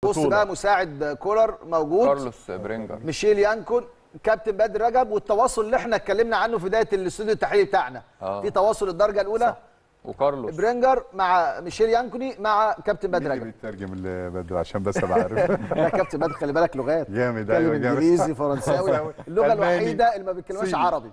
بص البطوله بقى مساعد كولر موجود كارلوس برينجر ميشيل يانكون كابتن بدر رجب والتواصل اللي احنا اتكلمنا عنه في بدايه الاستوديو التحليلي بتاعنا آه. في تواصل الدرجه الاولى وكارلوس برينجر مع ميشيل يانكوني مع كابتن بدر مين اللي رجب بيترجم لبدر عشان بس ابقى عارف لا كابتن بدر خلي بالك لغات جامد، بيتكلم أيوة، جامد. انجليزي فرنساوي فرنساوي، اللغه ألماني، الوحيده اللي ما بيتكلمهاش صيني. عربي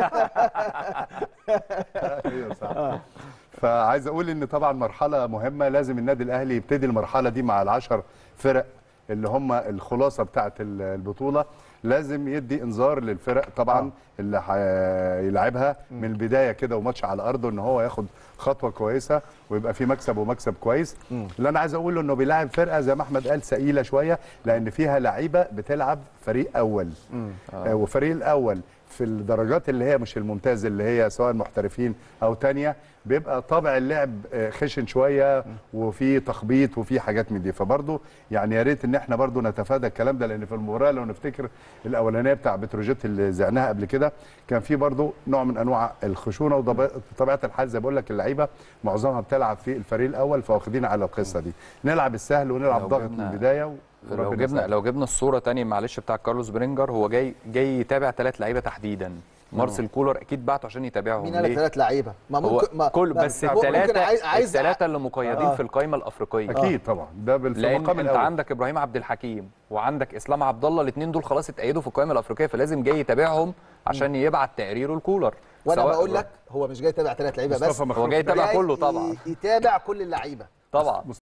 ايوه صح فعايز اقول ان طبعا مرحله مهمه لازم النادي الاهلي يبتدي المرحله دي مع العشر فرق اللي هم الخلاصه بتاعه ال- البطوله لازم يدي انذار للفرق طبعا اللي هيلعبها من البدايه كده وماتش على ارضه ان هو ياخد خطوه كويسه ويبقى في مكسب ومكسب كويس اللي انا عايز اقوله انه بيلاعب فرقه زي ما احمد قال ثقيله شويه لان فيها لعيبه بتلعب فريق اول آه. وفريق الاول في الدرجات اللي هي مش الممتاز اللي هي سواء محترفين او تانية بيبقى طابع اللعب آه، خشن شويه وفي تخبيط وفي حاجات من دي فبرضه يعني يا ريت ان احنا برضه نتفادى الكلام ده لان في المباراه لو نفتكر الاولانيه بتاع بتروجيت اللي زعناها قبل كده كان في برضه نوع من انواع الخشونه وطبيعه الحال زي بقول لك اللعيبه معظمها بتلعب في الفريق الاول فواخدين على القصه دي نلعب السهل ونلعب لو ضغط من جبنا- البدايه و- لو وربنا جبنا يسهل. لو جبنا الصوره تاني معلش بتاع كارلوس برينجر هو جاي جاي يتابع ثلاث لعيبه تحديدا مارسيل كولر اكيد بعته عشان يتابعهم مين قال لك ليه؟ ثلاث لعيبه ما هو ممكن ما كل ما- بس ممكن الثلاثه عايز عايز الثلاثه اللي مقيدين آه. في القائمه الافريقيه اكيد طبعا ده بال- في لان المقام انت الاول عندك ابراهيم عبد الحكيم وعندك اسلام عبد الله الاثنين دول خلاص اتأيدوا في القائمه الافريقيه فلازم جاي يتابعهم عشان يبعت تقريره لكولر وانا سواء بقول لك هو مش جاي يتابع ثلاث لعيبه بس مصطفى هو مخلوق جاي يتابع جاي كله طبعا يتابع كل اللعيبه طبعا